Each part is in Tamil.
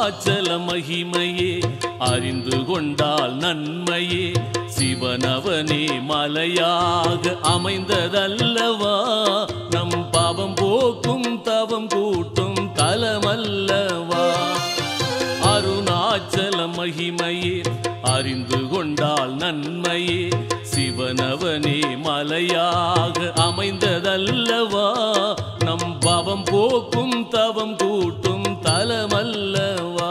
அருணாச்சல மகிமையே அறிந்து கொண்டால் நன்மையே சிவனவனே மலையாக அமைந்ததல்லவா நம் பாவம் போக்கும் தவம் கூட்டும் தலமல்லவா அருணாச்சல மகிமையே அறிந்து கொண்டால் நன்மையே சிவனவனே மலையாக அமைந்ததல்லவா நம் பவம் போக்கும் தவம் கூட்டும் தலமல்லவா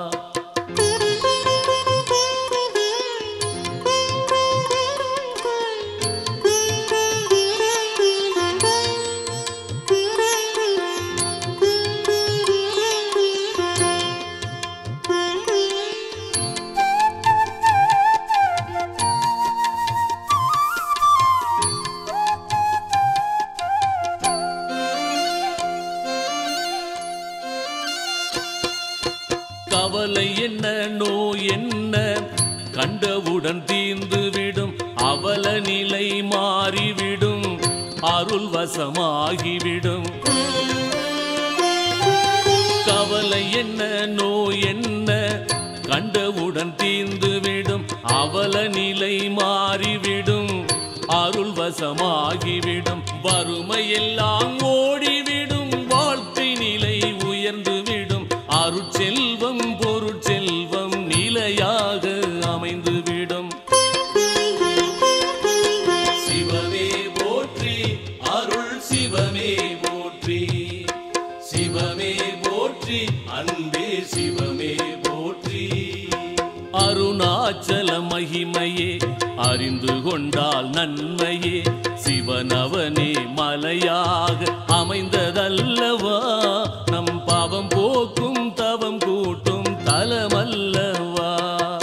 கவலை என்ன நோய் என்ன கண்டவுடன் தீர்ந்துவிடும் அவல நிலை மாறிவிடும் அருள் வசமாகிவிடும் கவலை என்ன நோய் என்ன கண்டவுடன் தீர்ந்துவிடும் அவல நிலை மாறிவிடும் அருள் வசமாகிவிடும் வறுமையெல்லாம் ஓடிவிடும் வாழ்க்கை நிலை உயர்ந்துவிடும் அருட்செல்வம் பொருட்செல்வம் நிலையாக அமைந்துவிடும் சிவமே போற்றி அருள் சிவமே போற்றி சிவமே போற்றி அன்பே சிவமே போற்றி அருணாச்சல மகிமையே அறிந்து கொண்டால் நன்மையே சிவனவனே மலையாக அமைந்ததல்லவா நம் பாவம் போக்கும் தவம் கூட்டும் தலமல்லவா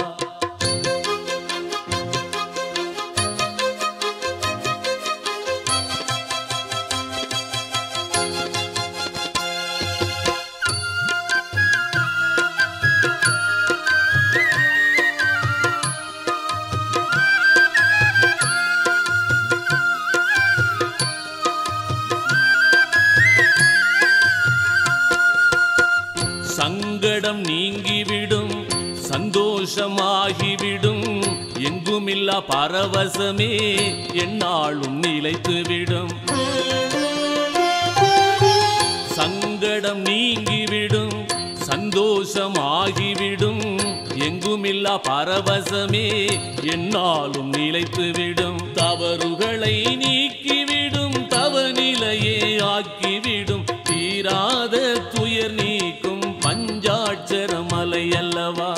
சங்கடம் நீங்கிவிடும் சந்தோஷமாகிவிடும் எங்குமில்லா பரவசமே எந்நாளும் நிலைத்துவிடும் சங்கடம் நீங்கிவிடும் சந்தோஷமாகிவிடும் எங்குமில்லா பரவசமே எந்நாளும் நிலைத்துவிடும் தவறுகளை நீக்கிவிடும் தவநிலையே ஆக்கிவிடும் தீராத துயர் நீக்கும் பஞ்சாட்சர மலை அல்லவா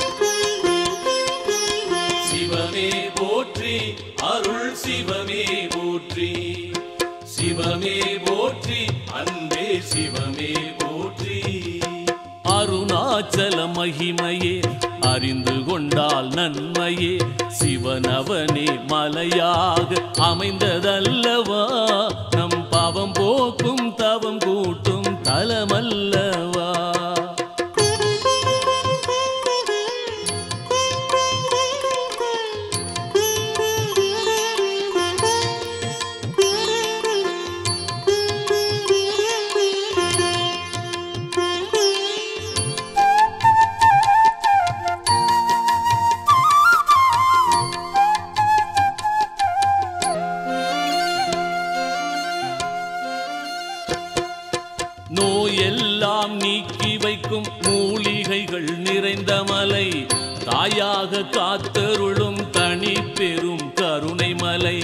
சிவமே போற்றி அருள் சிவமே போற்றி சிவமே போற்றி அன்பே சிவமே போற்றி அருணாச்சல மகிமையே அறிந்து கொண்டால் நன்மையே சிவனவனே மலையாக அமைந்ததல்லவா நம் பாவம் போக்கும் தவம் கூட்டும் தலமல்லவா நோயெல்லாம் நீக்கி வைக்கும் மூலிகைகள் நிறைந்த மலை தாயாக காத்தருளும் தனி பெரும் கருணை மலை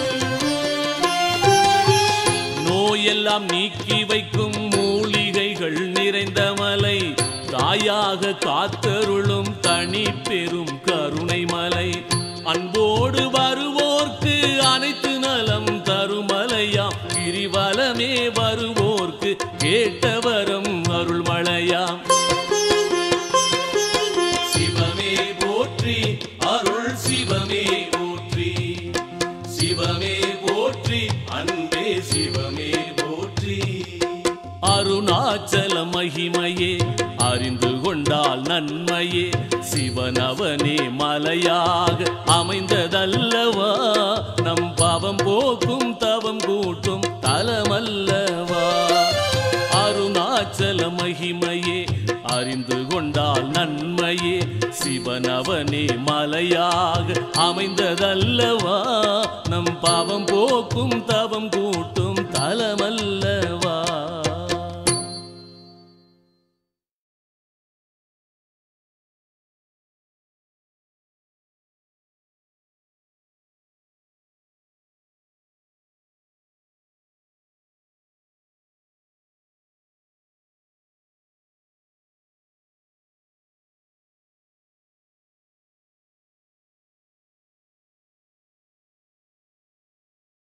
நோயெல்லாம் நீக்கி வைக்கும் மூலிகைகள் நிறைந்த மலை தாயாக காத்தருளும் தனி பெரும் கருணை மலை அன்போடு வருவோர்க்கு அனைத்து நலம் தருமலையாம் கிரிவலமே வருவோர்க்கு கேட்டவரம் அருள்மழையாம் சிவமே போற்றி அருள் சிவமே போற்றி சிவமே போற்றி அன்பே சிவமே போற்றி அருணாச்சல மகிமையே அறிந்து கொண்டால் நன்மையே சிவனவனே மலையாக அமைந்ததல்லவா நம் பாவம் போக்கும் தவம் கூட்டும் தலமல்லவா அருணாச்சல மகிமையே அறிந்து அறிந்து கொண்டால் நன்மையே சிவனவனே மலையாக அமைந்ததல்லவா நம் பாவம் போக்கும் தவம்